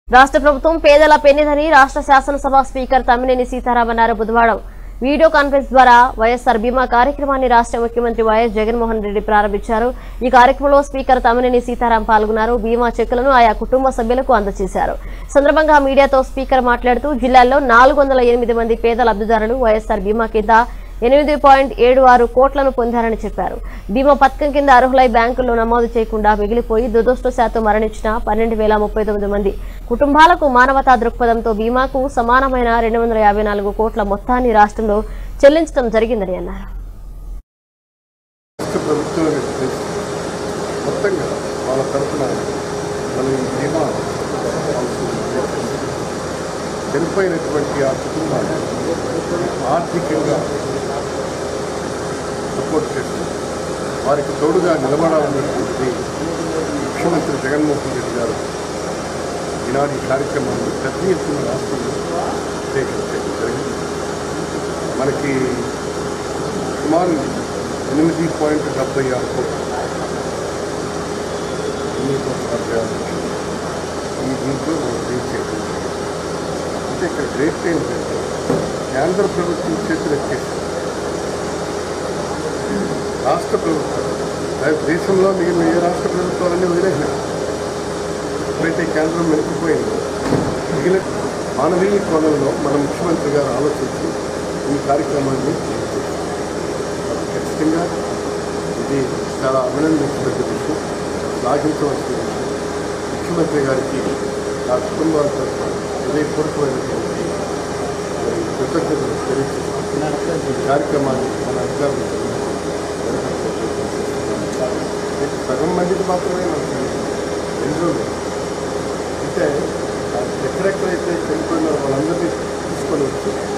రాష్ట్ర ప్రభుత్వం పేదల పెన్నిదని రాష్ట్ర శాసనసభ స్పీకర్ తమ్మినేని సీతారాం అన్నారు బుధవారం వీడియో కాన్ఫరెన్స్ ద్వారా వైఎస్ఆర్ బీమా కార్యక్రమాన్ని రాష్ట్ర ముఖ్యమంత్రి వైఎస్ జగన్మోహన్ రెడ్డి ప్రారంభించారు ఈ కార్యక్రమంలో స్పీకర్ తమ్మినేని సీతారాం పాల్గొన్నారు బీమా చెక్కులను ఆయా కుటుంబ సభ్యులకు అందజేశారు సందర్భంగా మీడియాతో స్పీకర్ మాట్లాడుతూ జిల్లాలో నాలుగు వందల ఎనిమిది మంది పేద లబ్ధిదారులు వైఎస్ఆర్ బీమా కింద ఎనిమిది పాయింట్ ఏడు ఆరు కోట్లను పొందారని చెప్పారు బీమా పథకం కింద అర్హులై బ్యాంకుల్లో నమోదు చేయకుండా మిగిలిపోయి దురదృష్టశాతం మరణించిన పన్నెండు వేల ముప్పై తొమ్మిది మంది కుటుంబాలకు మానవతా దృక్పథంతో బీమాకు సమానమైన రెండు వందల యాభై నాలుగు కోట్ల మొత్తాన్ని రాష్ట్రంలో చెల్లించడం జరిగిందని అన్నారు రాష్ట్ర ప్రభుత్వం తెలుసు మొత్తంగా వాళ్ళ తరఫున మనం ఈ బీమా పాలసీ చనిపోయినటువంటి ఆ కుటుంబాన్ని ఆర్థికంగా సపోర్ట్ చేస్తూ వారికి తోడుగా నిలబడాలనేటువంటి ముఖ్యమంత్రి జగన్మోహన్ రెడ్డి గారు ఈనాడు ఈ కార్యక్రమాన్ని పెద్ద ఎత్తున రాష్ట్రంలో స్వీకరించడం జరిగింది మనకి సుమారు ఎనిమిది పాయింట్ డెబ్బై ఆరు కోట్లు ఎనిమిది కోట్ల డెబ్బై ఆరు లక్షలు. ఈ దీంట్లో మనం రీచ్ చేయడం అంటే ఇక్కడ గ్రేట్ ఏంటంటే కేంద్ర ప్రభుత్వం చేతులు ఎత్తేసి రాష్ట్ర ప్రభుత్వం అదే దేశంలో మిగిలిన ఏ రాష్ట్ర ప్రభుత్వాలన్నీ వదిలేసినాయి ఎప్పుడైతే కేంద్రం వెనుకపోయిందో మిగిలిన మానవీయ కోణంలో మన ముఖ్యమంత్రి గారు ఆలోచించి ఈ కార్యక్రమాన్ని చేశారు. ఖచ్చితంగా ఇది చాలా అభినందించదగ్గ విషయం సాగించవలసిన విషయం ముఖ్యమంత్రి గారికి ఆ కుటుంబాల తరఫున హృదయపూర్వకమైనటువంటి మరి కృతజ్ఞతలు తెలియజేస్తున్నాను ఈ కార్యక్రమాన్ని మన అధికారులు సగం మందికి మాత్రమే మనకు తెలుసు. రెండు రోజులు అంటే ఎక్కడెక్కడైతే చనిపోయినారో వాళ్ళందరినీ తీసుకొని వచ్చి